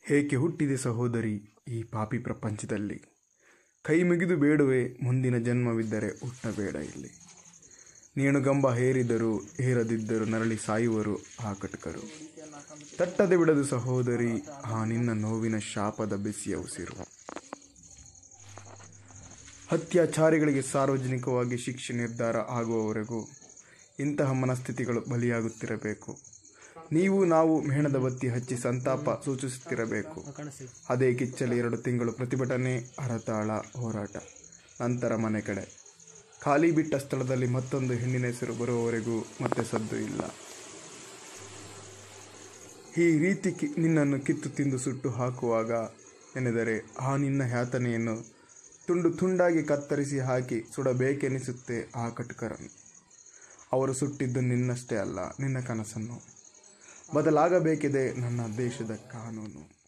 ಏಕೆ ಹುಟ್ಟಿದೆ ಸಹೋದರಿ ಈ ಪಾಪಿ ಪ್ರಪಂಚದಲ್ಲಿ ಕೈ ಮುಗಿದು ಬೇಡುವೆ ಮುಂದಿನ ಜನ್ಮವಿದ್ದರೆ ಹುಟ್ಟಬೇಡ ಇಲ್ಲಿ ನೇಣುಗಂಬ ಹೇರಿದರು ಹೇರದಿದ್ದರು ನರಳಿ ಸಾಯುವರು ಆ ಕಟಕರು ತಟ್ಟದೆ ಬಿಡದು ಸಹೋದರಿ ಆ ನಿನ್ನ ನೋವಿನ ಶಾಪದ ಬೆಸಿಯ ಉಸಿರು ಅತ್ಯಾಚಾರಿಗಳಿಗೆ ಸಾರ್ವಜನಿಕವಾಗಿ ಶಿಕ್ಷೆ ನಿರ್ಧಾರ ಆಗುವವರೆಗೂ ಇಂತಹ ಮನಸ್ಥಿತಿಗಳು ಬಲಿಯಾಗುತ್ತಿರಬೇಕು ನೀವು ನಾವು ಮೇಣದ ಬತ್ತಿ ಹಚ್ಚಿ ಸಂತಾಪ ಸೂಚಿಸುತ್ತಿರಬೇಕು ಅದೇ ಕಿಚ್ಚಲಿ ಎರಡು ತಿಂಗಳು ಪ್ರತಿಭಟನೆ ಹರತಾಳ ಹೋರಾಟ ನಂತರ ಮನೆ ಕಡೆ ಖಾಲಿ ಬಿಟ್ಟ ಸ್ಥಳದಲ್ಲಿ ಮತ್ತೊಂದು ಹೆಣ್ಣಿನ ಹೆಸರು ಬರುವವರೆಗೂ ಮತ್ತೆ ಸದ್ದು ಇಲ್ಲ ಈ ರೀತಿ ಕಿ ನಿನ್ನನ್ನು ಕಿತ್ತು ತಿಂದು ಸುಟ್ಟು ಹಾಕುವಾಗ ನೆನೆದರೆ ಆ ನಿನ್ನ ಯಾತನೆಯನ್ನು ತುಂಡು ತುಂಡಾಗಿ ಕತ್ತರಿಸಿ ಹಾಕಿ ಸುಡಬೇಕೆನಿಸುತ್ತೆ ಆ ಕಟುಕರನ್ನು ಅವರು ಸುಟ್ಟಿದ್ದು ನಿನ್ನಷ್ಟೇ ಅಲ್ಲ ನಿನ್ನ ಕನಸನ್ನು ಬದಲಾಗಬೇಕಿದೆ ನನ್ನ ದೇಶದ ಕಾನೂನು